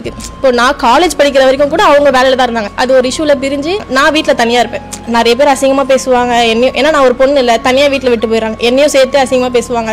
இப்போ நான் காலேஜ் படிக்கிற வரைக்கும் கூட அவங்க வேலையில தான் இருந்தாங்க அது ஒரு இஷ்யூல பிரிஞ்சு நான் வீட்டில் தனியா இருப்பேன் நிறைய பேர் அசிங்கமா பேசுவாங்க என்னையும் ஏன்னா நான் ஒரு பொண்ணு இல்லை தனியா வீட்டில் விட்டு போயிடுறாங்க என்னையும் சேர்த்து அசிங்கமா பேசுவாங்க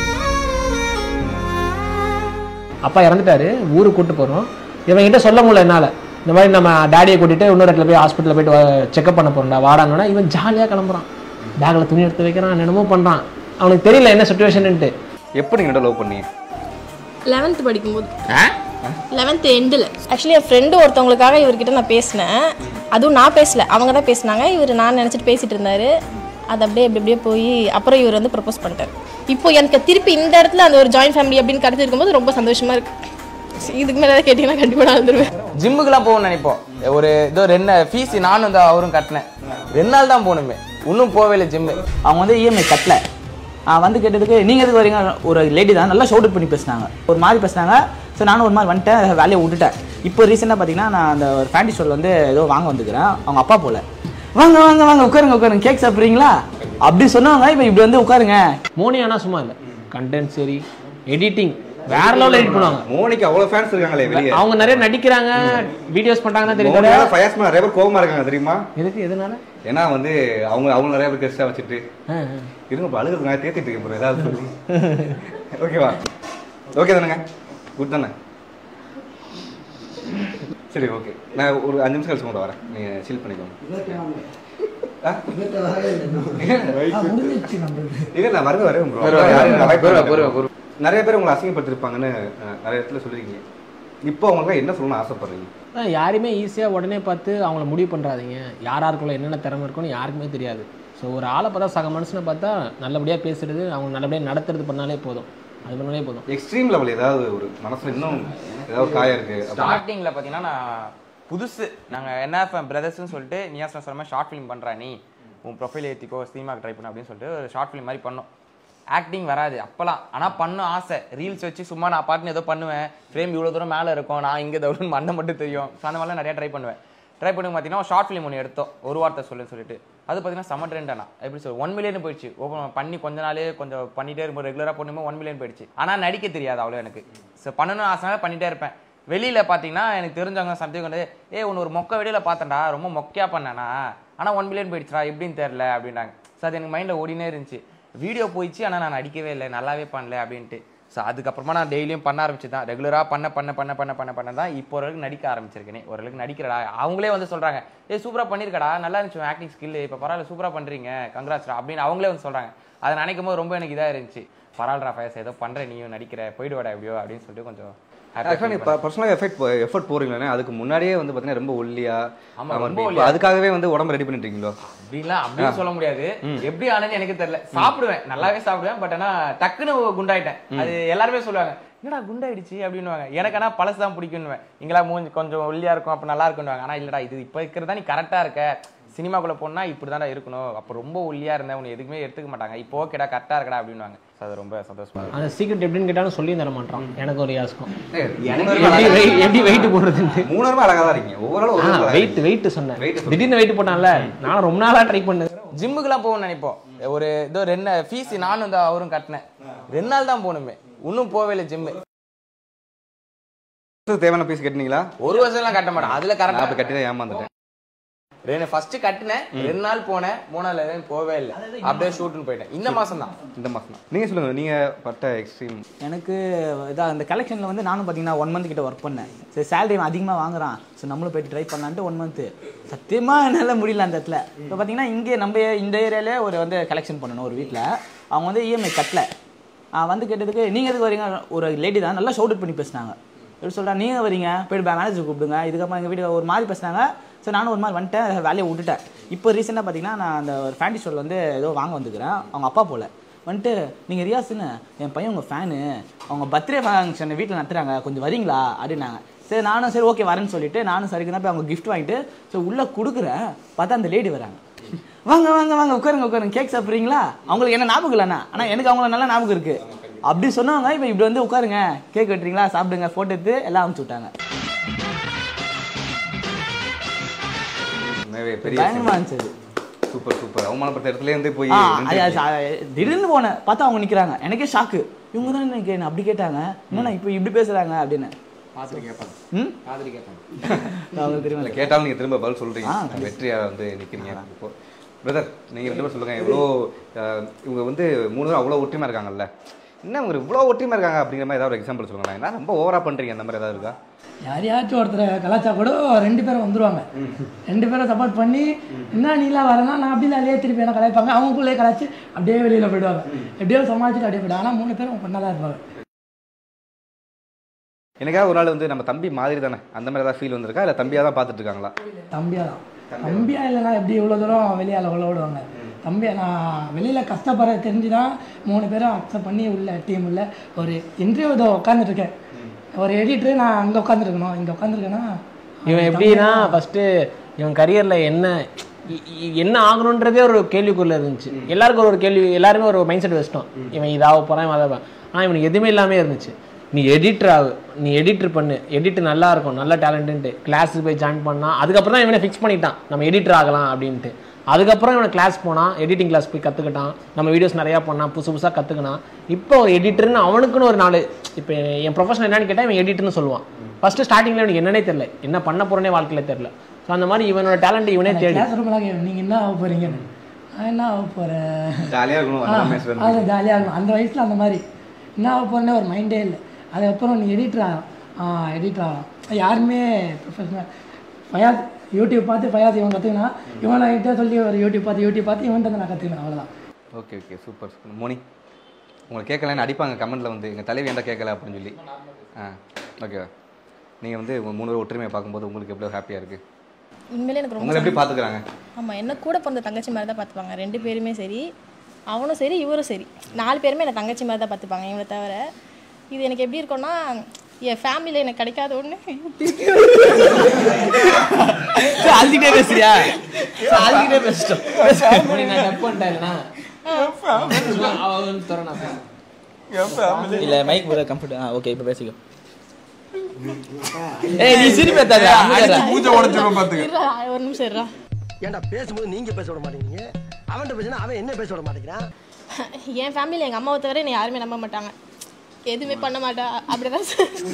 அப்பா இறந்துட்டாரு ஊருக்கு கூட்டு போகிறோம் இவன் கிட்ட சொல்ல முடியல என்னால் இந்த மாதிரி நம்ம டேடியை கூட்டிட்டு இன்னொரு இடத்துல போய் ஹாஸ்பிட்டலில் போயிட்டு செக்அப் பண்ண போகிறோம்டா வாடாங்கன்னா இவன் ஜாலியாக கிளம்புறான் பேக்கில் துணி எடுத்து வைக்கிறான் என்னென்னமோ பண்ணுறான் அவனுக்கு தெரியல என்ன சுச்சுவேஷன்ட்டு எப்படி நீங்கள் லவ் பண்ணீங்க லெவன்த் படிக்கும்போது லெவன்த் எண்டில் ஆக்சுவலி என் ஃப்ரெண்டு ஒருத்தவங்களுக்காக இவர்கிட்ட நான் பேசினேன் அதுவும் நான் பேசல அவங்க தான் பேசினாங்க இவர் நான் நினச்சிட்டு பேசிட்டு இருந்தாரு அது அப்படியே இப்படி அப்படியே போய் அப்புறம் இவர் வந்து ப்ரப்போஸ் பண்ணிட்டார் இப்போ எனக்கு திருப்பி இந்த இடத்துல அந்த ஒரு ஜாயின்ட் ஃபேமிலி அப்படின்னு கிடைச்சிருக்கும் போது ரொம்ப சந்தோஷமா இருக்கு இதுக்கு மேலே ஏதாவது கேட்டிங்கன்னா கண்டிப்பாக நான் வந்துடுவேன் ஜிம்முக்குலாம் போகணும்னு நினைப்போம் ஒரு இதோ ரெண்டு ஃபீஸ் நானும் இந்த அவரும் கட்டினேன் ரெண்டு நாள் தான் போகணுமே இன்னும் போவே இல்லை ஜிம்மு அவங்க வந்து இஎம்ஐ கட்டல ஆ, வந்து கேட்டதுக்கு நீங்கள் எதுக்கு வரீங்க ஒரு லேடி தான் நல்லா ஷவுட் பண்ணி பேசினாங்க ஒரு மாதிரி பேசினாங்க ஸோ நானும் ஒரு மாதிரி வந்துட்டேன் வேலையை விட்டுட்டேன் இப்போ ரீசெண்டாக பார்த்தீங்கன்னா நான் அந்த ஒரு ஃபேண்டி ஸ்டோரில் வந்து ஏதோ வாங்க வந்துக்கிறேன் அவங்க அப்பா போல வாங்க வாங்க வாங்க உட்காருங்க உட்காருங்க கேக் சாப்பிட்றீங்களா அப்படி சொன்னவங்க இப்போ இப்படி வந்து உட்காருங்க மோனியானா சும்மா இல்லை கண்டென்ட் சரி எடிட்டிங் வேற லெவலில் எடிட் பண்ணுவாங்க மோனிக்கு அவ்வளவு ஃபேன்ஸ் இருக்காங்களே வெளியே அவங்க நிறைய நடிக்கிறாங்க வீடியோஸ் பண்ணுறாங்கன்னா தெரியும் மோனியால ஃபயர்ஸ்மேன் நிறைய பேர் கோவமா இருக்காங்க தெரியுமா எதுக்கு எதனால ஏன்னா வந்து அவங்க அவங்க நிறைய பேர் கெஸ்டா வச்சுட்டு ஆ, ஆ. இருங்க இப்போ அழுகுறது நான் தேத்திட்டு இருக்கேன் bro ஏதாவது சொல்லி ஓகேவா ஓகே தானேங்க குட் தானே சரி ஓகே நான் ஒரு அஞ்சு நிமிஷம் கழிச்சு கூட வரேன் நீங்க சில் பண்ணிக்கோங்க ஆ? இல்ல நான் வரவே வரேன் bro. யாரையும் நான் avoid பண்ண மாட்டேன். நிறைய பேர் உங்களை அசிங்கப்படுத்திருப்பாங்கன்னு அஹ், நிறைய இடத்துல சொல்லிருக்கீங்க இப்போ அவங்களுக்கு என்ன சொல்லணும்னு ஆசைப்படுறீங்க அதான் யாரையுமே ஈஸியாக உடனே பார்த்து அவங்கள முடிவு பண்ணுறாதீங்க யார் யாருக்குள்ள என்னென்ன திறமை இருக்குன்னு யாருக்குமே தெரியாது ஸோ ஒரு ஆளை பார்த்தா சக மனுஷனை பார்த்தா நல்லபடியாக பேசுறது அவங்க நல்லபடியாக நடத்துறது பண்ணாலே போதும் அது பண்ணாலே போதும் எக்ஸ்ட்ரீம் லெவல் ஏதாவது ஒரு மனசுல இன்னும் ஏதாவது காயம் இருக்கு அப்படின்னா ஸ்டார்டிங்கில் பார்த்தீங்கன்னா நான் புதுசு நாங்கள் என்எஃப் பிரதர்ஸ்னு சொல்லிட்டு நியாஸ் சொன்ன மாதிரி ஷார்ட் ஃபிலிம் பண்ணுறா நீ உன் ப்ரொஃபைல் ஏற்றிக்கோ சினிமாக்கு ட்ரை பண்ண அப்படின்னு சொல்லிட்டு ஒரு ஷார்ட் ஃபிலிம் மாதிரி பண்ணோம் ஆக்டிங் வராது அப்போலாம் ஆனால் பண்ண ஆசை ரீல்ஸ் வச்சு சும்மா நான் பாட்டுன்னு ஏதோ பண்ணுவேன் ஃப்ரேம் இவ்வளோ தூரம் மேலே இருக்கும் நான் இங்கே தவிர மண்ணை மட்டும் தெரியும் ஸோ அந்த மாதிரிலாம் நிறைய ட்ரை பண்ணுவேன் ட்ரை பண்ணி பார்த்தீங்கன்னா ஷார்ட் ஃபிலிம் ஒன்று எடுத்தோம் ஒரு வார்த்தை சொல்லுன்னு சொல்லிட்டு அது பார்த்தீங்கன்னா செம்ம ட்ரெண்டானா எப்படி சொல் ஒன் மில்லியன் போயிடுச்சு ஓப்பன் பண்ணி கொஞ்ச நாளே கொஞ்சம் பண்ணிட்டே இருக்கும் ரெகுலராக பண்ணும்போது ஒன் மில்லியன் போயிடுச்சு ஆனால் நடிக்க தெரியாது அவ்வளோ எனக்கு ஸோ பண்ணணும் ஆசை பண்ணிட்டே இருப்பேன் வெளியில பாத்தீங்கன்னா எனக்கு தெரிஞ்சவங்க சம்திங் வந்து ஏ உன்னை ஒரு மொக்க வெளியில பார்த்தேன்டா ரொம்ப மொக்கையா பண்ணேனா ஆனா ஒன் மில்லியன் போயிடுச்சுடா எப்படின்னு தெரியல அப்படின்னாங்க ஸோ அது எனக்கு மைண்ட்ல ஓடினே இருந்துச்சு வீடியோ போயிடுச்சு ஆனா நான் நடிக்கவே இல்லை நல்லாவே பண்ணல அப்படின்ட்டு ஸோ அதுக்கப்புறமா நான் டெய்லியும் பண்ண ஆரம்பிச்சு தான் ரெகுலராக பண்ண பண்ண பண்ண பண்ண பண்ண பண்ண தான் இப்போ ஓரளவுக்கு நடிக்க ஆரம்பிச்சிருக்கேனே ஓரளவுக்கு நடிக்கிறடா அவங்களே வந்து சொல்றாங்க ஏ சூப்பரா பண்ணிருக்கடா நல்லா இருந்துச்சு ஆக்டிங் ஸ்கில் இப்போ பரவாயில்ல சூப்பரா பண்றீங்க கங்க்ராட்ஸ்டா அப்படின்னு அவங்களே வந்து சொல்றாங்க அதை நினைக்கும் போது ரொம்ப எனக்கு இதா இருந்துச்சு பரவாயில்லடா ஃபயஸ் ஏதோ பண்ற நீயும் நடிக்கிற போயிடுவாடா எப்படியோ அப்படின்னு சொல்லிட்டு கொஞ்சம் happy ஆக்சுவலாக நீ feel பண்ணேன். பர்சனலாக எஃபெக்ட் எஃபர்ட் போறீங்களே அதுக்கு முன்னாடியே வந்து பார்த்தீங்கன்னா ரொம்ப ஒல்லியா ஆமா, ஆமா, ரொம்ப இப்ப ஒல்லியா. அதுக்காகவே வந்து உடம்பு ரெடி பண்ணிட்டு இருக்கீங்களோ அப்படிலாம் அப்படின்னு சொல்ல முடியாது எப்படி ஆனேன்னு எனக்கு தெரியல சாப்பிடுவேன் நல்லாவே சாப்பிடுவேன் பட் ஆனா டக்குன்னு குண்டாயிட்டேன் அது எல்லாருமே சொல்லுவாங்க என்னடா குண்டாயிடுச்சு அப்படின்னுவாங்க எனக்கு ஆனா பழசு தான் பிடிக்கும்னுவேன் இங்களா மூஞ்சி கொஞ்சம் ஒல்லியா இருக்கும் அப்ப நல்லா இருக்குன்னுவாங்க ஆனா இல்லடா இது இப்ப இருக்கிறதா நீ கரெக்டா இருக்க சினிமாக்குள்ள போனா இப்படிதான்டா இருக்கணும் அப்ப ரொம்ப ஒல்லியா இருந்தேன் உன்னை எதுக்குமே எடுத்துக்க மாட்டாங்க இப்போ ஓகேடா கரெக்டா இருக்கடா அப்படின்னுவாங்க So அது ரொம்ப சந்தோஷமா இருக்கும் அந்த சீக்கிரம் எப்படின்னு கேட்டாலும் சொல்லி தர மாட்டான் எனக்கு ஒரு யாசகம் எனக்கு எப்படி weight- எப்படி வெயிட் போடுறதுன்ட்டு மூணாருமே அழகா தான் இருக்கீங்க ஒவ்வொரு ஒரு வெயிட் வெயிட் சொன்னேன் Weight சொன்னேன். திடீர்னு வெயிட் போட்டான்ல நானும் ரொம்ப நாளா ட்ரை பண்ணேன் ஜிம்முக்குலாம் போகணும்னு நினைப்போம் ஒரு இதோ ரெண்டு ஃபீஸ் நானும் இந்த அவரும் கட்டினேன் ரெண்டு நாள் தான் போகணுமே இன்னும் போவே இல்லை ஜிம்மு தேவையான பீஸ் கட்டினீங்களா ஒரு வருஷம்லாம் கட்ட மாட்டேன் அதுல நான் கரெக்டா அப்ப கட்டி தான் ஏமாந்துட்டேன் ரெண்டு ஃபர்ஸ்ட் கட்டினேன் ரெண்டு நாள் போனேன் மூணாவது நாள் போவே இல்லை அப்படியே ஷூட்னு போயிட்டேன் இந்த மாசம் தான் இந்த மாசம் தான் நீங்க சொல்லுங்க நீங்க பட்ட எக்ஸ்ட்ரீம் எனக்கு இதாக அந்த கலெக்ஷனில் வந்து நானும் பார்த்தீங்கன்னா ஒன் மந்த் கிட்ட ஒர்க் பண்ணேன் சரி சேலரி அதிகமாக வாங்குறான் ஸோ நம்மளும் போயிட்டு ட்ரை பண்ணலான்ட்டு ஒன் மந்த்து சத்தியமாக என்னால் முடியல அந்த இடத்துல இப்போ பார்த்தீங்கன்னா இங்கே நம்ம இந்த ஏரியாலே ஒரு வந்து கலெக்ஷன் பண்ணணும் ஒரு வீட்டில் அவங்க வந்து இஎம்ஐ கட்டல ஆ, வந்து கேட்டதுக்கு நீங்கள் எதுக்கு வரீங்க ஒரு லேடி தான் நல்லா ஷவுட் பண்ணி பேசினாங்க எப்படி சொல்கிறா நீங்கள் வரீங்க போயிட்டு மேனேஜர் கூப்பிடுங்க இதுக்கப்புறம் எங்கள் வீடு ஒரு மாதிரி பேசினாங்க ஸோ நானும் ஒரு மாதிரி வந்துட்டேன் வேலையை விட்டுட்டேன் இப்போ ரீசெண்டாக பார்த்தீங்கன்னா நான் அந்த ஒரு ஃபேண்டி ஸ்டோரில் வந்து ஏதோ வாங்க வந்துக்கிறேன் அவங்க அப்பா போல வந்துட்டு நீங்கள் ரியாஸ்ன்னு என் பையன் உங்கள் ஃபேனு அவங்க பர்த்டே ஃபங்க்ஷன் வீட்டில் நடத்துகிறாங்க கொஞ்சம் வரீங்களா அப்படின்னாங்க சரி நானும் சரி ஓகே வரேன்னு சொல்லிட்டு நானும் சரிக்கு தான் போய் அவங்க கிஃப்ட் வாங்கிட்டு ஸோ உள்ளே கொடுக்குறேன் பார்த்தா அந்த லேடி வராங்க வாங்க வாங்க வாங்க உட்காருங்க உட்காருங்க கேக் சாப்பிட்றீங்களா அவங்களுக்கு என்ன ஞாபகம் இல்லைண்ணா ஆனால் எனக்கு அவங்கள நல்லா ஞாபகம் இருக்கு அப்படி சொன்னவங்க இப்போ இப்படி வந்து உட்காருங்க கேக் வெட்டுறீங்களா சாப்பிடுங்க ஃபோட்டோ எடுத்து எல்லாம் அனுப்பிச்சு விட்டாங்க உண்மையாவே பெரிய பயங்கரமா இருந்துச்சு அது. சூப்பர் சூப்பர் அவமானப்பட்ட இடத்துல இருந்து போய் ஆ, நின்று அது- அது- அது- திடீர்னு போனேன் பார்த்தா அவங்க நிக்கிறாங்க எனக்கே ஷாக்கு இவங்க தான் எனக்கு என்ன அப்படி கேட்டாங்க என்னண்ணா இப்போ இப்படி பேசுறாங்க அப்படின்னு பார்த்துட்டு கேட்பாங்க ம் பார்த்துட்டு கேட்பாங்க அவங்களுக்கு தெரியும் இல்லை கேட்டாலும் நீங்கள் திரும்ப பதில் சொல்கிறீங்க வெற்றியாக வந்து நிற்கிறீங்க இப்போ பிரதர் நீங்கள் ரெண்டு பேரும் சொல்லுங்கள் எவ்வளோ அஹ், இவங்க வந்து மூணு பேரும் அவ்வளோ ஒற்றுமையாக இருக்காங்கல்ல என்ன இவங்க இவ்வளோ ஒற்றுமையாக இருக்காங்க அப்படிங்கிற மாதிரி ஏதாவது ஒரு எக்ஸாம்பிள் சொல்லுங்களேன் என்ன ரொம்ப ஓவராக பண்ணுறீங்க அந்த மாதிரி ஏதாவது இருக்கா யாரையாச்சும் ஒருத்தரை கலாச்சா கூட ரெண்டு பேரும் வந்துருவாங்க ரெண்டு பேரும் சப்போர்ட் பண்ணி என்ன நீலாம் வரனா நான் அப்படி இல்லையே திருப்பி என்ன கலாய்ப்பாங்க அவங்களுக்குள்ளே கலாய்ச்சி அப்படியே வெளியில் போயிடுவாங்க எப்படியோ சமாளிச்சுட்டு அப்படியே போயிடுவாங்க ஆனால் மூணு பேரும் ஒன்றா தான் இருப்பாங்க எனக்காக ஒரு நாள் வந்து நம்ம தம்பி மாதிரி தானே அந்த மாதிரி ஏதாவது ஃபீல் வந்திருக்கா இல்லை தம்பியாக தான் பார்த்துட்டு இருக்காங்களா தம்பியா தான் தம்பியா இல்லைனா எப்படி இவ்வளோ தூரம் வெளியால் உள்ள விடுவாங்க தம்பியா நான் வெளியில் கஷ்டப்படுற தெரிஞ்சு தான் மூணு பேரும் அக்செப்ட் பண்ணி உள்ள டீம் உள்ள ஒரு இன்டர்வியூ இதோ உட்காந்துருக்கேன் ஒரு எடிட்டரு நான் அங்கே உட்காந்துருக்கணும் இங்கே உட்காந்துருக்கேன்னா இவன் எப்படின்னா ஃபஸ்ட்டு இவன் கரியரில் என்ன இ- இ- என்ன ஆகணுன்றதே ஒரு கேள்விக்குள்ள இருந்துச்சு எல்லாருக்கும் ஒரு கேள்வி எல்லாருமே ஒரு மைண்ட் செட் வச்சிட்டோம் இவன் இதாக போகிறான் இவன் அதை ஆனால் இவனுக்கு எதுவுமே இல்லாமே இருந்துச்சு நீ எடிட்டர் ஆகு நீ எடிட்டர் பண்ணு எடிட்டர் நல்லா இருக்கும் நல்ல டேலண்ட்டு கிளாஸுக்கு போய் ஜாயின் பண்ணா அதுக்கப்புறம் தான் இவனை ஃபிக்ஸ் பண்ணிட்டான் நம்ம எடிட்டர் ஆகலாம் அப்படின்ட்டு அதுக்கப்புறம் இவனை கிளாஸ் போனான் எடிட்டிங் கிளாஸ் போய் கற்றுக்கிட்டான் நம்ம வீடியோஸ் நிறையா பண்ணான் புதுசு புதுசாக கற்றுக்கினான் இப்போ ஒரு எடிட்டர்னு அவனுக்குன்னு ஒரு நாலு இப்போ என் ப்ரொஃபஷன் என்னன்னு கேட்டால் இவன் எடிட்டர்னு சொல்லுவான் ஃபஸ்ட்டு ஸ்டார்டிங்கில் எனக்கு என்னன்னே தெரியல என்ன பண்ண போகிறேனே வாழ்க்கையில் தெரியல ஸோ அந்த மாதிரி இவனோட டேலண்ட் இவனே தேடி கிளாஸ் ரூம்லாம் கேட்கும் நீங்கள் என்ன ஆக போகிறீங்கன்னு நான் என்ன ஆக போகிறேன் ஜாலியாக இருக்கணும் அந்த மாதிரி சொல்லணும். அது ஜாலியாக இருக்கும் அந்த வயசில் அந்த மாதிரி என்ன ஆக போகிறேன்னே ஒரு மைண்டே இல்லை அதுக்கப்புறம் நீ எடிட்டர் ஆகலாம் ஆ எடிட்டர் ஆகலாம் யாருமே ப்ரொஃபஷனல் ஃபயாத் யூடியூப் பார்த்து ஃபயாத் இவன் கற்றுக்கினா இவனை கிட்ட சொல்லி ஒரு யூடியூப் பார்த்து யூடியூப் பார்த்து இவன்ட்டு வந்து நான் கற்றுக்கினேன் அவ்வளோதான் ஓகே ஓகே சூப்பர் சூப்பர் மோனி உங்களை கேட்கலன்னு அடிப்பாங்க கமெண்ட்டில் வந்து எங்கள் தலைவி ஏன்டா கேட்கல அப்படின்னு சொல்லி ஆ ஓகேவா நீங்கள் வந்து உங்கள் மூணு பேர் ஒற்றுமையை பார்க்கும்போது உங்களுக்கு எவ்வளோ ஹாப்பியாக இருக்குது உண்மையிலே எனக்கு ரொம்ப உங்களை எப்படி பார்த்துக்குறாங்க ஆமாம் என்ன கூட பிறந்த தங்கச்சி மாதிரி தான் பார்த்துப்பாங்க ரெண்டு பேருமே சரி அவனும் சரி இவரும் சரி நாலு பேருமே என்னை தங்கச்சி மாதிரி தான் பார்த்துப்பாங்க இவங்களை தவிர இது எனக்கு எப்படி இருக்கும்னா என் ஃபேமிலியில் எனக்கு கிடைக்காத ஒன்று அழுதுகிட்டே பேசுறியா அழுதுகிட்டே பேசிட்டோம் நான் டப் பண்ணிட்டேன்னா அவன் தரேன் இல்ல மைக் போட கம்ஃபர்ட் ஆ ஓகே இப்போ பேசிக்கோ ஏய் நீ சிரிப்பு ஏத்தாத அமைதியா பூஜை உடச்சிருவோம் பார்த்துக்க இருடா, ஒரு நிமிஷம் இருடா ஏன்டா பேசும்போது நீங்க பேச விட மாட்டேங்கிறீங்க அவன்கிட்ட பேசினா அவன் என்ன பேச விட மாட்டேங்கிறான் என் ஃபேமிலியில் எங்கள் அம்மாவை தவிர என்னை யாருமே நம்ப மாட்டாங்க எதுவுமே பண்ண மாட்டா அப்படிதான்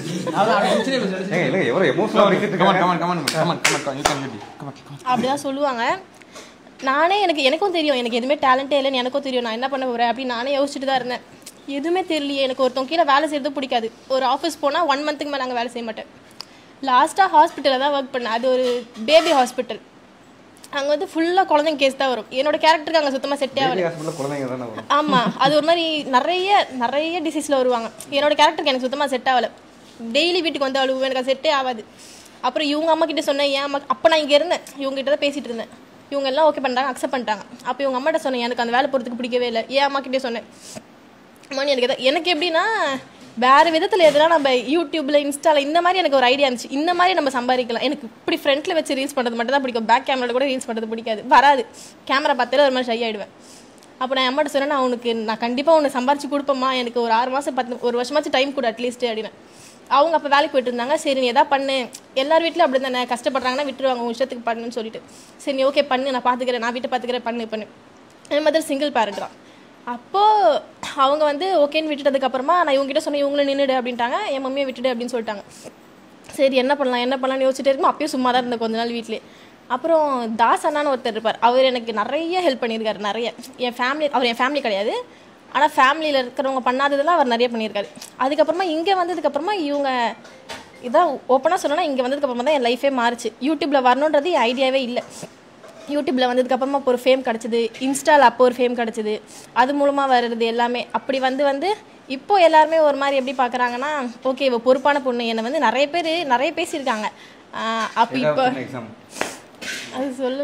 ஏங்க இல்லைங்க எவ்வளோ எமோஷனலாக வைக்கிட்டு கமன் இருக்காங்க come on come on come on come on you can you come on come on அப்படிதான் சொல்லுவாங்க நானே எனக்கு எனக்கும் தெரியும் எனக்கு எதுவுமே டேலண்டே இல்லைன்னு எனக்கும் தெரியும் நான் என்ன பண்ண போகிறேன் அப்படின்னு நானே யோசிச்சுட்டு தான் இருந்தேன் எதுவுமே தெரியலையே எனக்கு ஒருத்தவங்க கீழே வேலை செய்யறது பிடிக்காது ஒரு ஆஃபீஸ் போனால் ஒன் மந்த்துக்கு மேலே நாங்கள் வேலை செய்ய மாட்டேன் லாஸ்ட்டாக ஹாஸ்பிட்டலில் தான் ஒர்க் பண்ணேன் அது ஒரு பேபி ஹாஸ்பிட்டல் அங்கே வந்து ஃபுல்லாக குழந்தைங்க கேஸ் தான் வரும் என்னோட கேரக்டருக்கு அங்கே சுத்தமாக செட்டே ஆகல ஹாஸ்பிட்டலில் குழந்தைங்க தானே வரும் ஆமா அது ஒரு மாதிரி நிறைய நிறைய டிசீஸ்ல வருவாங்க என்னோட கேரக்டருக்கு எனக்கு சுத்தமா செட் ஆகல டெய்லி வீட்டுக்கு வந்து அழுவு எனக்கு அது செட்டே ஆகாது அப்புறம் இவங்க அம்மா கிட்ட சொன்னேன் ஏன் அம்மா அப்போ நான் இங்கே இருந்தேன் இவங்க கிட்ட தான் பேசிட்டு இருந்தேன் இவங்க எல்லாம் ஓகே பண்ணிட்டாங்க அக்செப்ட் பண்ணிட்டாங்க அப்போ இவங்க அம்மாட்ட சொன்னேன் எனக்கு அந்த வேலை போகிறதுக்கு பிடிக்கவே இல்லை ஏன் அம்மா கிட்டே சொன்னேன் மணி எனக்கு எதா- எனக்கு எப்படின்னா வேற விதத்துல எதுனா நம்ம யூடியூப்ல இன்ஸ்டால இந்த மாதிரி எனக்கு ஒரு ஐடியா இருந்துச்சு இந்த மாதிரி நம்ம சம்பாதிக்கலாம் எனக்கு இப்படி ஃப்ரண்ட்ல வச்சு ரீல்ஸ் பண்றது மட்டும் தான் பிடிக்கும் பேக் கேமரா கூட ரீல்ஸ் பண்றது பிடிக்காது வராது கேமரா பார்த்தாலே ஒரு மாதிரி ஷை ஆயிடுவேன் அப்போ நான் அம்மாட்ட சொன்னேன் நான் உனக்கு நான் கண்டிப்பாக உன்னை சம்பாரிச்சு கொடுப்பேம்மா எனக்கு ஒரு ஆறு மாதம் பத்து ஒரு வருஷமாச்சும் டைம் கொடு அட்லீஸ்ட் அப்படின்னு அவங்க அப்போ வேலைக்கு போயிட்டு இருந்தாங்க சரி நீ எதா பண்ணு எல்லார் வீட்லையும் அப்படி தானே கஷ்டப்படுறாங்கன்னா விட்டுருவாங்க உன் இஷ்டத்துக்கு பண்ணுன்னு சொல்லிட்டு சரி நீ ஓகே பண்ணு நான் பார்த்துக்கிறேன் நான் வீட்டை பார்த்துக்கிறேன் பண்ணு பண்ணு என் மதர் சிங்கிள் பேரண்ட் தான் அப்போது அவங்க வந்து ஓகேன்னு விட்டுட்டதுக்கப்புறமா நான் இவங்ககிட்ட சொன்னேன் இவங்களும் நின்றுடு அப்படின்ட்டாங்க என் மம்மியை விட்டுடு அப்படின்னு சொல்லிட்டாங்க சரி என்ன பண்ணலாம் என்ன பண்ணலாம்னு யோசிச்சுட்டே இருக்கும் அப்பயும் சும்மா தான் இருந்தேன் கொஞ்ச நாள் வீட்லயே அப்புறம் தாஸ் அண்ணான்னு ஒருத்தர் இருப்பார் அவர் எனக்கு நிறைய ஹெல்ப் பண்ணியிருக்காரு நிறைய என் ஃபேமிலி அவர் என் ஃபேமிலி கிடையாது ஆனால் ஃபேமிலியில் இருக்கிறவங்க பண்ணாததெல்லாம் அவர் நிறைய பண்ணியிருக்காரு அதுக்கப்புறமா இங்கே வந்ததுக்கப்புறமா இவங்க இதான் ஓப்பனாக சொல்லணும்னா இங்கே வந்ததுக்கப்புறமா தான் என் லைஃபே மாறுச்சு யூடியூப்பில் வரணுன்றது என் ஐடியாவே இல்லை யூடியூப்பில் வந்ததுக்கப்புறமா இப்போ ஒரு ஃபேம் கிடச்சிது இன்ஸ்டாவில் அப்போ ஒரு ஃபேம் கிடச்சிது அது மூலமாக வர்றது எல்லாமே அப்படி வந்து வந்து இப்போ எல்லாருமே ஒரு மாதிரி எப்படி பார்க்குறாங்கன்னா ஓகே இவ பொறுப்பான பொண்ணு என்னை வந்து நிறைய பேர் நிறைய பேசியிருக்காங்க ஆஹ் அப்போ இப்போ எக்ஸாம் அது சொல்லு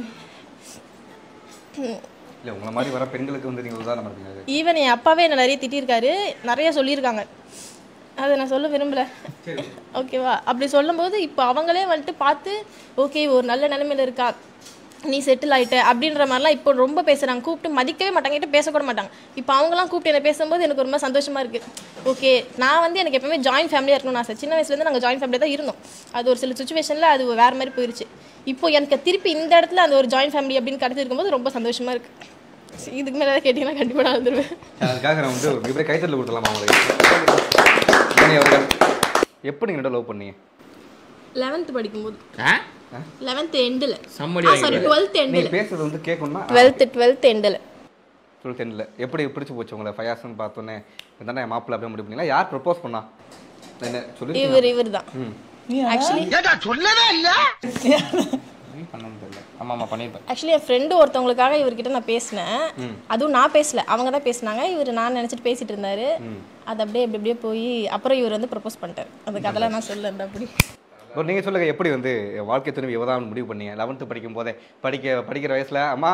இல்லை உங்களை மாதிரி வர பெண்களுக்கு வந்து நீங்கள் உதாரணம் இருப்பீங்க ஈவன் என் அப்பாவே என்னை நிறைய திட்டியிருக்காரு நிறைய சொல்லியிருக்காங்க அதை நான் சொல்ல விரும்பல ஓகேவா அப்படி சொல்லும்போது இப்போ அவங்களே வந்துட்டு பார்த்து ஓகே ஒரு நல்ல நிலைமையில இருக்கா நீ செட்டில் ஆயிட்ட அப்படின்ற மாதிரிலாம் இப்போ ரொம்ப பேசுறாங்க கூப்பிட்டு மதிக்கவே மாட்டாங்க கிட்ட பேசக்கூட மாட்டாங்க இப்போ அவங்களாம் கூப்பிட்டு என்ன பேசும்போது எனக்கு ரொம்ப சந்தோஷமா இருக்கு ஓகே நான் வந்து எனக்கு எப்பவுமே ஜாயின்ட் ஃபேமிலியாக இருக்கணும்னு ஆசை சின்ன வயசுலேருந்து நாங்கள் ஜாயின்ட் ஃபேமிலி தான் இருந்தோம் அது ஒரு சில சுச்சுவேஷனில் அது வேற மாதிரி போயிருச்சு இப்போ எனக்கு திருப்பி இந்த இடத்துல அந்த ஒரு ஜாயின்ட் ஃபேமிலி அப்படின்னு கிடைச்சிருக்கும் போது ரொம்ப சந்தோஷமா இருக்கு இதுக்கு மேலே ஏதாவது கேட்டிங்கன்னா கண்டிப்பாக நான் வந்துடுவேன் அதுக்காக நான் வந்து ஒரு மிகப்பெரிய கைத்தறல் கொடுத்துடலாமா உங்களுக்கு மோனி அவர்கள் எப்படி நீங்கள் லவ் பண்ணீங்க லெவன்த் படிக்கும்போது ஆ லெவன்த் எண்டில் செம்மடி சாரி டுவெல்த் எண்டில் நீங்கள் பேசுறது வந்து கேட்கணும்னா டுவெல்த் டுவெல்த் எண்டில் டுவெல்த் டென்னில் எப்படி பிடிச்சி போச்சு உங்களை ஃபயாஸ்ன்னு பார்த்தோன்னே இருந்தா என் மாப்பிள்ள அப்படியே முடிவு பண்ணீங்களா யார் ப்ரப்போஸ் பண்ணா என்ன சொல்லி இவர் இவர் தான் ஆக்சுவலி ஏடா சொல்லவே இல்ல பண்ணணும் தெரியல ஆமாம் ஆமாம் பண்ணியிருப்பேன் ஆக்சுவலி என் ஃப்ரெண்டு ஒருத்தவங்களுக்காக இவர்கிட்ட நான் பேசினேன் அதுவும் நான் பேசல அவங்க தான் பேசினாங்க இவர் நான் நினச்சிட்டு பேசிட்டு இருந்தாரு அது அப்படியே இப்படி அப்படியே போய் அப்புறம் இவர் வந்து ப்ரப்போஸ் பண்ணிட்டார் அந்த கதைலாம் நான் சொல்ல அப்படி ஒரு நீங்கள் சொல்லுங்க எப்படி வந்து என் வாழ்க்கை துணை இவதான் முடிவு பண்ணீங்க லெவன்த்து படிக்கும் போதே படிக்க படிக்கிற வயசுல அம்மா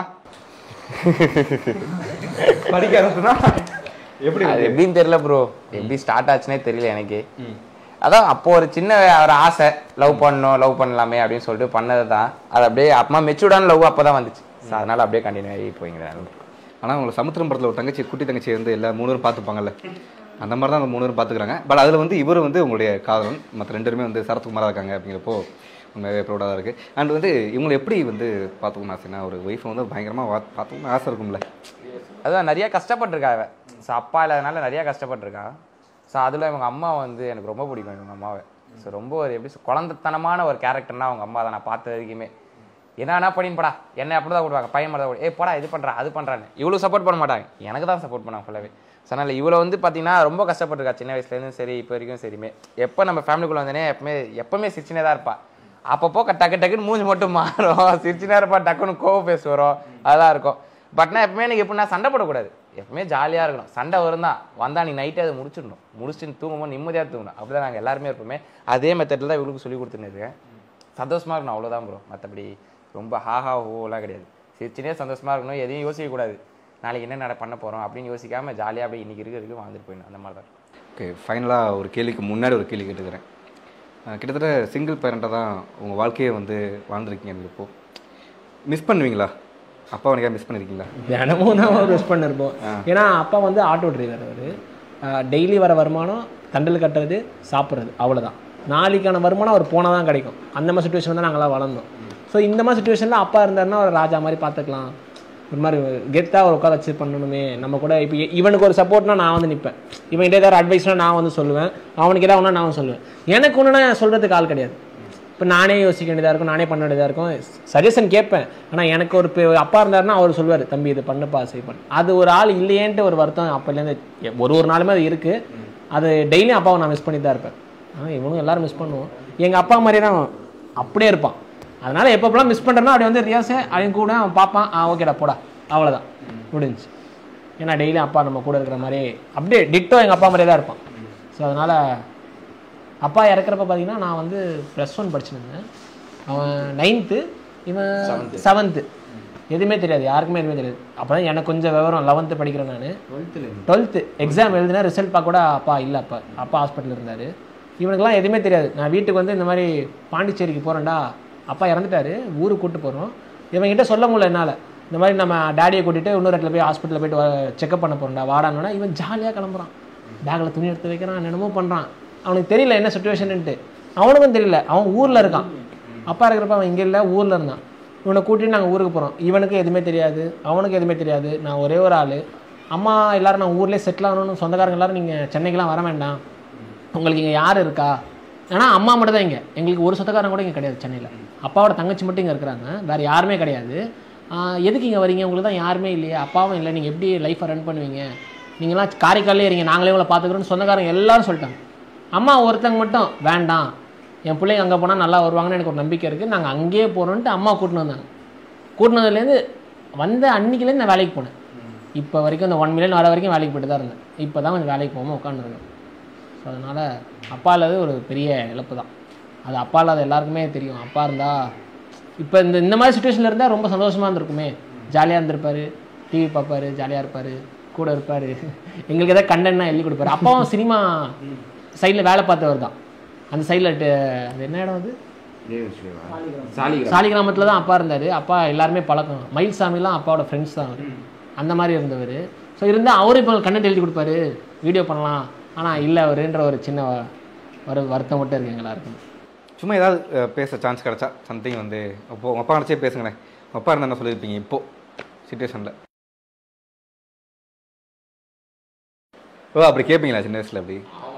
படிக்க ஆரம்பிச்சுனா எப்படி அது வந்து எப்படின்னு தெரியல ப்ரோ எப்படி ஸ்டார்ட் ஆச்சுனே தெரியல எனக்கு அதான் அப்போ ஒரு சின்ன ஒரு ஆசை லவ் பண்ணணும் லவ் பண்ணலாமே அப்படின்னு சொல்லிட்டு பண்ணது தான் அது அப்படியே அம்மா மெச்சூர்டான லவ் அப்போ தான் வந்துச்சு ஸோ அதனால அப்படியே கண்டினியூ ஆகி போய்ங்கிறேன் ஆனால் உங்களை சமுத்திரம் படத்தில் ஒரு தங்கச்சி குட்டி தங்கச்சி வந்து எல்லா மூணு பேரும் பார்த்துப்பாங்கல்ல அந்த மாதிரி தான் அந்த மூணு பேரும் பார்த்துக்கிறாங்க பட் அதில் வந்து இவர் வந்து உங்களுடைய காதலன் மற்ற ரெண்டு பேருமே வந்து சரத்குமாராக இருக்காங்க அப்படிங்கிறப்போ உண்மையாகவே ப்ரௌடாக தான் இருக்குது அண்ட் வந்து இவங்களை எப்படி வந்து பார்த்துக்கணும் ஆசைன்னா ஒரு ஒய்ஃபை வந்து பயங்கரமாக பார்த்துக்கணும் ஆசை இருக்கும்ல அதான் நிறைய கஷ்டப்பட்டிருக்கா இவ ஸோ அப்பா இல்லாதனால நிறைய கஷ்டப்பட்டிருக்கா ஸோ அதில் இவங்க அம்மா வந்து எனக்கு ரொம்ப பிடிக்கும் இவங்க அம்மாவை ஸோ ரொம்ப ஒரு எப்படி சொல்- குழந்தைத்தனமான ஒரு கேரக்டர்னா அவங்க அம்மா தான் நான் பார்த்த வரைக்குமே என்னன்னா பண்ணின்னு போடா என்ன அப்படி தான் விடுவாங்க பையன் மட்டும் தான் ஏ போடா இது பண்ணுறா அது பண்ணுறான்னு இவ்வளோ சப்போர்ட் பண்ண மாட்டாங்க எனக்கு தான் சப்போர்ட் பண்ணாங்க ஃபுல்லாகவே ஸோ அதனால் இவ்வளோ வந்து பார்த்தீங்கன்னா ரொம்ப கஷ்டப்பட்டிருக்கா சின்ன வயசுலேருந்து சரி இப்போ வரைக்கும் சரிமே எப்போ நம்ம ஃபேமிலிக்குள்ளே வந்தேனே எப்பவுமே எப்பவுமே சிரிச்சுனே தான் இருப்பா அப்பப்போ க- டக்கு டக்குன்னு மூஞ்சி மட்டும் மாறும் சிரிச்சுனே இருப்பா டக்குன்னு கோவம் பேச வரும் அதெல்லாம் இருக்கும் பட் நான் எப்பவுமே எனக்கு எப்படின்னா சண்டை போடக்கூடாது எப்பவுமே ஜாலியாக இருக்கணும் சண்டை வரும் தான் வந்தால் நீ நைட்டே அதை முடிச்சிடணும் முடிச்சுட்டு தூங்கும்போது நிம்மதியாக தூங்கணும் அப்படி தான் நாங்கள் எல்லாருமே இருப்போமே அதே மெத்தடில் தான் இவளுக்கு சொல்லி கொடுத்துன்னு இருக்கேன் சந்தோஷமாக இருக்கணும் அவ்வளோதான் ப்ரோ மற்றபடி ரொம்ப ஹாஹா ஓலாம் கிடையாது சிரிச்சுனே சந்தோஷமாக இருக்கணும் எதையும் யோசிக்கக்கூடாது நாளைக்கு என்ன நட பண்ண போகிறோம் அப்படின்னு யோசிக்காமல் ஜாலியாக அப்படியே இன்றைக்கி இருக்க வரைக்கும் வாழ்ந்துட்டு போயிடணும் அந்த மாதிரி தான் ஓகே ஃபைனலாக ஒரு கேள்விக்கு முன்னாடி ஒரு கேள்வி கேட்டுக்கிறேன் அஹ் கிட்டத்தட்ட சிங்கிள் பேரண்ட்டாக தான் உங்கள் வாழ்க்கையை வந்து வாழ்ந்துருக்கீங்க நீங்கள் இப்போது மிஸ் பண்ணுவீங்களா அப்பா உனக்கா மிஸ் பண்ணியிருக்கீங்களா தினமும் தான் ஒரு மிஸ் பண்ணிருப்போம் ஏன்னா அப்பா வந்து ஆட்டோ டிரைவர் அவர் டெய்லி வர வருமானம் தண்டல் கட்டுறது சாப்பிட்றது அவ்வளோதான் நாளைக்கான வருமானம் அவர் போனால் தான் கிடைக்கும் அந்த மாதிரி சுச்சுவேஷன் தான் நாங்களாம் வளர்ந்தோம் ஸோ இந்த மாதிரி சுச்சுவேஷனில் அப்பா இருந்தாருன்னா ஒரு ராஜா மாதிரி பார்த்துக்கலாம் ஒரு மாதிரி கெத்தாக ஒரு உட்கார வச்சு பண்ணணுமே நம்ம கூட இப்போ இவனுக்கு ஒரு சப்போர்ட்னா நான் வந்து நிற்பேன் இவன்கிட்ட ஏதாவது அட்வைஸ்னால் நான் வந்து சொல்லுவேன் அவனுக்கு ஏதாவது ஒன்றா நான் வந்து சொல்லுவேன் எனக்கு ஒன்றுனா சொல்கிறதுக்கு ஆள் கிடையாது இப்போ நானே யோசிக்க வேண்டியதாக இருக்கும் நானே பண்ண வேண்டியதாக இருக்கும் சஜஷன் கேட்பேன் ஆனால் எனக்கு ஒரு பெ- அப்பா இருந்தாருன்னா அவர் சொல்லுவார் தம்பி இது பண்ணுப்பா சரி பண்ணு அது ஒரு ஆள் இல்லையேன்ட்டு ஒரு வருத்தம் அப்போலேருந்து ஒரு ஒரு நாளுமே அது இருக்குது அது டெய்லியும் அப்பாவை நான் மிஸ் பண்ணி தான் இருப்பேன் ஆ இவனும் எல்லாரும் மிஸ் பண்ணுவோம் எங்கள் அப்பா மாதிரியே தான் அவன் அப்படியே இருப்பான் அதனால் எப்பப்பெல்லாம் மிஸ் பண்ணுறேன்னா அப்படி வந்து ரியாஸே அவன் கூட அவன் பார்ப்பான் ஆ ஓகேடா போடா அவ்வளோதான் முடிஞ்சுச்சு ஏன்னா டெய்லியும் அப்பா நம்ம கூட இருக்கிற மாதிரி அப்படியே டிட்டோ எங்கள் அப்பா மாதிரியே தான் இருப்பான் ஸோ அதனால் அப்பா இறக்குறப்ப பார்த்தீங்கன்னா நான் வந்து ப்ளஸ் ஒன் படிச்சுருந்தேன் அவன் நைன்த்து இவன் செவன்த்து எதுவுமே தெரியாது யாருக்குமே எதுவுமே தெரியாது அப்போ தான் எனக்கு கொஞ்சம் விவரம் லெவன்த்து படிக்கிறேன் நான் டுவெல்த்து எக்ஸாம் எழுதினா ரிசல்ட் பார்க்க கூட அப்பா இல்லை அப்பா அப்பா ஹாஸ்பிட்டலில் இருந்தார் இவனுக்குலாம் எதுவுமே தெரியாது நான் வீட்டுக்கு வந்து இந்த மாதிரி பாண்டிச்சேரிக்கு போகிறேன்டா அப்பா இறந்துட்டாரு ஊருக்கு கூட்டு போகிறோம் இவன்கிட்ட சொல்ல முடியல என்னால் இந்த மாதிரி நம்ம டேடியை கூட்டிட்டு இன்னொரு இடத்துல போய் ஹாஸ்பிட்டலில் போயிட்டு செக்அப் பண்ண போகிறோம்டா வாடானோன்னா இவன் ஜாலியாக கிளம்புறான் பேக்கில் துணி எடுத்து வைக்கிறான் என்னென்னமோ பண்ணுறான் அவனுக்கு தெரியல என்ன சுச்சுவேஷன்ட்டு அவனுக்கும் தெரியல அவன் ஊரில் இருக்கான் அப்பா இருக்கிறப்ப அவன் இங்கே இல்லை ஊரில் இருந்தான் இவனை கூட்டிட்டு நாங்கள் ஊருக்கு போகிறோம் இவனுக்கு எதுவுமே தெரியாது அவனுக்கு எதுவுமே தெரியாது நான் ஒரே ஒரு ஆள் அம்மா எல்லாரும் நான் ஊர்லேயே செட்டில் ஆகணும்னு சொந்தக்காரங்க எல்லாரும் நீங்கள் சென்னைக்கெலாம் வர வேண்டாம் உங்களுக்கு இங்கே யார் இருக்கா ஏன்னா அம்மா மட்டும் தான் இங்கே எங்களுக்கு ஒரு சொந்தக்காரங்க கூட இங்கே கிடையாது சென்னையில் அப்பாவோட தங்கச்சி மட்டும் இங்கே இருக்கிறாங்க வேறு யாருமே கிடையாது ஆஹ் எதுக்கு இங்கே வரீங்க உங்களுக்கு தான் யாருமே இல்லையே அப்பாவும் இல்லை நீங்கள் எப்படி லைஃப்பை ரன் பண்ணுவீங்க நீங்களாம் காரைக்காலே இருங்க நாங்களே உங்களை பார்த்துக்குறோன்னு சொந்தக்காரங்க எல்லாரும் சொல்லிட்டாங்க அம்மா ஒருத்தங்க மட்டும் வேண்டாம் என் பிள்ளைங்க அங்கே போனால் நல்லா வருவாங்கன்னு எனக்கு ஒரு நம்பிக்கை இருக்குது நாங்கள் அங்கேயே போகிறோன்ட்டு அம்மா கூட்டின்னு வந்தாங்க கூட்டின்னு வந்ததுலேருந்து வந்த அன்னைக்குலேருந்து நான் வேலைக்கு போனேன் இப்போ வரைக்கும் இந்த ஒன் மில்லியன் வர வரைக்கும் வேலைக்கு போயிட்டு தான் இருந்தேன் இப்போ தான் கொஞ்சம் வேலைக்கு போகாமல் உட்காந்துருக்கேன் ஸோ அதனால் அப்பா இல்லாத ஒரு பெரிய இழப்பு தான் அது அப்பா இல்லாத எல்லாருக்குமே தெரியும் அப்பா இருந்தால் இப்போ இந்த இந்த மாதிரி சுச்சுவேஷனில் இருந்தால் ரொம்ப சந்தோஷமாக இருந்திருக்குமே ஜாலியாக இருந்திருப்பாரு டிவி பார்ப்பாரு ஜாலியாக இருப்பார் கூட இருப்பார் எங்களுக்கு எதாவது கண்டென்ட்னா எழுதி கொடுப்பாரு அப்பாவும் சினிமா சைடில் வேலை பார்த்தவர் தான் அந்த சைடில் அது என்ன இடம் அது சாலி கிராமத்தில் தான் அப்பா இருந்தார் அப்பா எல்லாருமே பழக்கம் மயில்சாமிலாம் அப்பாவோட ஃப்ரெண்ட்ஸ் தான் அவர் அந்த மாதிரி இருந்தவர் ஸோ இருந்தால் அவரும் இப்போ கண்டென்ட் எழுதி கொடுப்பாரு வீடியோ பண்ணலாம் ஆனால் இல்லை அவருன்ற ஒரு சின்ன வ- ஒரு வருத்தம் மட்டும் இருக்கு எல்லாருக்கும் சும்மா ஏதாவது அஹ், பேச சான்ஸ் கிடைச்சா சம்திங் வந்து அப்போ உங்கள் அப்பா நினச்சே பேசுங்களேன் உங்கள் அப்பா இருந்தால் என்ன சொல்லியிருப்பீங்க இப்போ சுச்சுவேஷனில் ஓ அப்படி கேட்பீங்களா சின்ன வயசில் அப்படி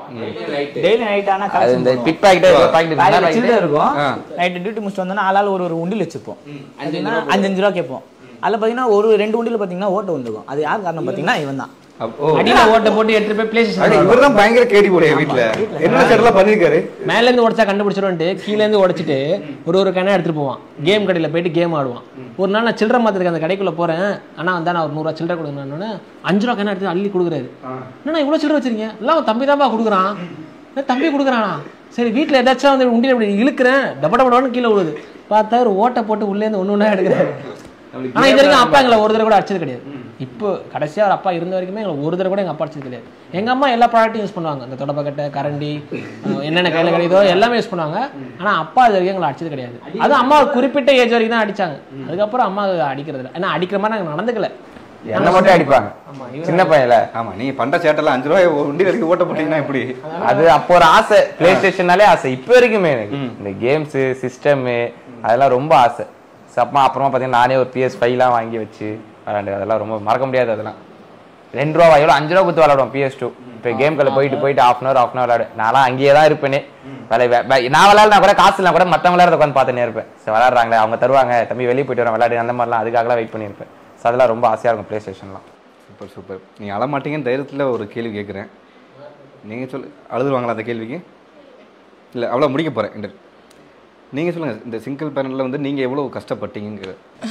டெய்லி நைட் ஆனா அது இந்த பிக் பாக்கெட் பாக்கெட் சில்லறை இருக்கும் ஆ. நைட்டு டியூட்டி முடிச்சுட்டு வந்தோம்னா ஆளால் ஒரு ஒரு உண்டில் வச்சுப்போம் அஞ்சு அஞ்சு ரூபா கேட்போம் அதில் பார்த்தீங்கன்னா ஒரு ரெண்டு உண்டியில் பார்த்தீங்கன்னா ஓட்ட வந்துருக்கும் அது யார் காரணம் பார்த்தீங்கன்னா இவன் தான் அப்போ அடியில ஓட்ட போட்டு எடுத்துட்டு போய் பிளே ஸ்டேஷன் இவர் தான் பயங்கர கேடி போடைய வீட்டுல என்ன செட்டெல்லாம் பண்ணிருக்காரு மேல இருந்து உடைச்சா கண்டுபிடிச்சிருவான்ட்டு கீழ இருந்து உடைச்சிட்டு ஒரு ஒரு கண்ணா எடுத்துட்டு போவான் கேம் கடையில போயிட்டு கேம் ஆடுவான் ஒரு நாள் நான் சில்லறை மாத்திருக்கேன் அந்த கடைக்குள்ள போறேன் ஆனா வந்தா நான் ஒரு நூறுரூவா சில்லறை கொடுங்கன்னு அஞ்சு ரூபா கண்ணா எடுத்து அள்ளி கொடுக்குறாரு என்ன இவ்வளவு சில்லறை வச்சிருக்கீங்க எல்லாம் அவன் தம்பி தான்ப்பா கொடுக்குறான் என்ன தம்பி கொடுக்குறானா சரி வீட்டுல ஏதாச்சும் வந்து உண்டியில் இப்படி இழுக்கிறேன் டப டப டபன்னு கீழே விழுது பார்த்தா ஒரு ஓட்டை போட்டு உள்ளே இருந்து ஒண்ணு ஒண்ணா எடுக்கிறாரு ஆனா இது வரைக்கும் அப்பா எங்களை ஒரு தடவை கூட அடிச்சது கிடையாது இப்போ கடைசியா ஒரு அப்பா இருந்த வரைக்குமே எங்களை ஒரு தடவை கூட எங்க அப்பா அடிச்சது கிடையாது எங்க அம்மா எல்லா ப்ராடக்ட்டும் யூஸ் பண்ணுவாங்க அந்த தொடப்பக்கட்டை கரண்டி அஹ் என்னென்ன கையில கிடைக்குதோ எல்லாமே யூஸ் பண்ணுவாங்க ஆனா அப்பா இது வரைக்கும் எங்களை அடிச்சது கிடையாது அது அம்மா ஒரு குறிப்பிட்ட ஏஜ் வரைக்கும் தான் அடிச்சாங்க அதுக்கப்புறம் அம்மா அடிக்கிறது இல்லை ஏன்னா அடிக்கிற மாதிரி நாங்க நடந்துக்கல என்ன மட்டும் அடிப்பாங்க சின்ன பையன்ல ஆமா நீங்க பண்ற சேட்டெல்லாம் அஞ்சு ரூபாய் வண்டி வரைக்கும் ஓட்ட போட்டீங்கன்னா எப்படி அது அப்போ ஒரு ஆசை பிளே ஸ்டேஷன்னாலே ஆசை இப்போ வரைக்குமே எனக்கு இந்த கேம்ஸ் சிஸ்டமு அதெல்லாம் ரொம்ப ஆசை So, அப்பமா அப்புறமா பார்த்தீங்கன்னா நானே ஒரு பிஎஸ் ஃபைவ்லாம் வாங்கி வச்சு விளாண்டு அதெல்லாம் ரொம்ப மறக்க முடியாது அதெல்லாம் ரெண்டு ரூபா எவ்வளோ அஞ்சு ரூபா கொடுத்து விளாடுவோம் பிஎஸ் டூ இப்போ கேம் கல்ல போயிட்டு போயிட்டு half an hour half an hour விளாடு நான்லாம் அங்கேயே தான் இருப்பேனே வேலை வே- வே- நான் விளாட்னா கூட காசு இல்லை கூட மற்றவங்க விளையாட உட்காந்து பார்த்துனே இருப்பேன் சரி விளாட்றாங்களே அவங்க தருவாங்க தம்பி வெளியே போயிட்டு வரேன் விளையாடு அந்த மாதிரிலாம் அதுக்காகலாம் வெயிட் பண்ணியிருப்பேன் ஸோ அதெல்லாம் ரொம்ப ஆசையாக இருக்கும் ப்ளே ஸ்டேஷன்லாம் சூப்பர் சூப்பர் நீங்க அழமாட்டீங்கன்னு தைரியத்துல ஒரு கேள்வி கேட்குறேன் நீங்க சொல்லு அழுதுருவாங்களா அந்த கேள்விக்கு இல்ல அவ்வளோ முடிக்க போறேன் இன்டர் நீங்க சொல்லுங்க இந்த சிங்கிள் பேரண்ட்ல வந்து நீங்க எவ்வளவு கஷ்டப்பட்டீங்கிற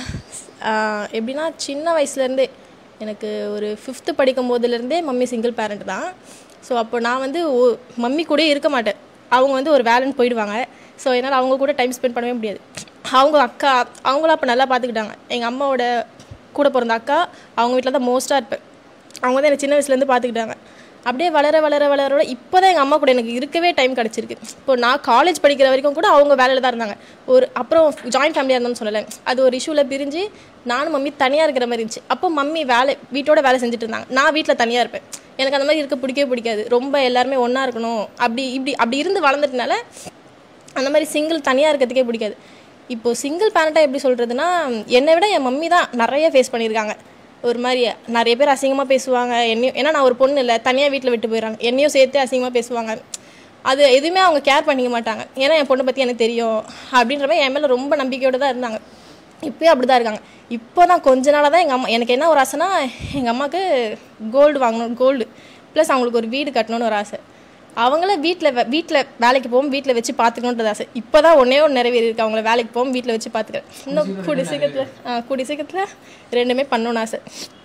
ஆஹ் எப்படின்னா சின்ன வயசுலேருந்தே எனக்கு ஒரு ஃபிஃப்த்து படிக்கும் போதுலேருந்தே மம்மி சிங்கிள் பேரண்ட் தான் ஸோ அப்போ நான் வந்து ஓ- மம்மி கூட இருக்க மாட்டேன் அவங்க வந்து ஒரு வேலைன்னு போயிடுவாங்க ஸோ என்னால் அவங்க கூட டைம் ஸ்பெண்ட் பண்ணவே முடியாது அவங்க அக்கா அவங்களும் அப்போ நல்லா பார்த்துக்கிட்டாங்க எங்கள் அம்மாவோட கூட பிறந்த அக்கா அவங்க வீட்டில் தான் மோஸ்ட்டாக இருப்பேன் அவங்க தான் எனக்கு சின்ன வயசுலேருந்து பார்த்துக்கிட்டாங்க அப்படியே வளர வளர வளர இப்போ தான் எங்கள் அம்மா கூட எனக்கு இருக்கவே டைம் கிடச்சிருக்கு இப்போ நான் காலேஜ் படிக்கிற வரைக்கும் கூட அவங்க வேலையில் தான் இருந்தாங்க ஒரு அப்புறம் ஜாயின்ட் ஃபேமிலியாக இருந்தோம்னு சொல்லலை அது ஒரு இஷ்யூவில் பிரிஞ்சு நானும் மம்மி தனியாக இருக்கிற மாதிரி இருந்துச்சு அப்போ மம்மி வேலை வீட்டோட வேலை செஞ்சுட்டு இருந்தாங்க நான் வீட்டில் தனியாக இருப்பேன் எனக்கு அந்த மாதிரி இருக்க பிடிக்கவே பிடிக்காது ரொம்ப எல்லாருமே ஒன்றா இருக்கணும் அப்படி இப்படி அப்படி இருந்து வளர்ந்துட்டனால அந்த மாதிரி சிங்கிள் தனியாக இருக்கிறதுக்கே பிடிக்காது இப்போ சிங்கிள் பேரண்ட்டாக எப்படி சொல்கிறதுனா என்னை விட என் மம்மி தான் நிறைய ஃபேஸ் பண்ணியிருக்காங்க ஒரு மாதிரி நிறைய பேர் அசிங்கமாக பேசுவாங்க என்னையும் ஏன்னா நான் ஒரு பொண்ணு இல்லை தனியாக வீட்டில் விட்டு போயிடறாங்க என்னையும் சேர்த்து அசிங்கமாக பேசுவாங்க அது எதுவுமே அவங்க கேர் பண்ணிக்க மாட்டாங்க ஏன்னா என் பொண்ணை பற்றி எனக்கு தெரியும் அப்படின்ற மாதிரி என் மேலே ரொம்ப நம்பிக்கையோடு தான் இருந்தாங்க இப்போயும் அப்படி தான் இருக்காங்க இப்போ தான் கொஞ்ச நாளாக தான் எங்கள் அம்மா எனக்கு என்ன ஒரு ஆசைனா எங்கள் அம்மாவுக்கு கோல்டு வாங்கணும் கோல்டு ப்ளஸ் அவங்களுக்கு ஒரு வீடு கட்டணும்னு ஒரு ஆசை அவங்கள வீட்டில் வீட்டில் வேலைக்கு போகும் வீட்டில் வச்சு பார்த்துக்கணுன்றது ஆசை இப்போ தான் ஒன்றே ஒன்று நிறைவேறி இருக்கு அவங்கள வேலைக்கு போகும் வீட்டில் வச்சு பார்த்துக்கிறேன் இன்னும் கூடி சீக்கிரத்தில் ஆ கூடி சீக்கிரத்தில் ரெண்டுமே பண்ணணும்னு ஆசை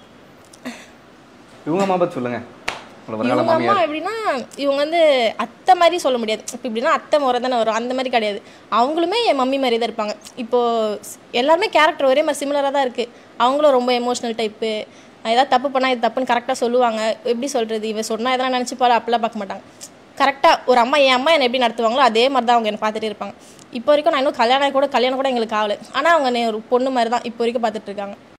இவங்க அம்மா பத்தி சொல்லுங்க உங்களை வருங்கால இவங்க அம்மா மாமியார் எப்படின்னா இவங்க வந்து அத்தை மாதிரி சொல்ல முடியாது இப்போ இப்படின்னா அத்தை முறை தானே வரும் அந்த மாதிரி கிடையாது அவங்களுமே என் மம்மி மாதிரி தான் இருப்பாங்க இப்போது எல்லாருமே கேரக்டர் ஒரே மாதிரி சிமிலராக தான் இருக்குது அவங்களும் ரொம்ப எமோஷனல் டைப்பு ஏதாவது தப்பு பண்ணால் இது தப்புன்னு கரெக்டாக சொல்லுவாங்க எப்படி சொல்கிறது இவ சொன்னால் எதனா நினச்சிப்பாரு அப்படிலாம் பார்க்க மாட்டாங்க கரெக்டாக ஒரு அம்மா என் அம்மா என்னை எப்படி நடத்துவாங்களோ அதே மாதிரி தான் அவங்க என்னை பார்த்துட்டே இருப்பாங்க இப்போ வரைக்கும் நான் இன்னும் கல்யாணம் கூட கல்யாணம் கூட எங்களுக்கு ஆகலை ஆனால் அவங்க என்னை ஒரு பொண்ணு மாதிரி தான் இப்போ வரைக்கும் பார்த்துட்டு இருக்காங்க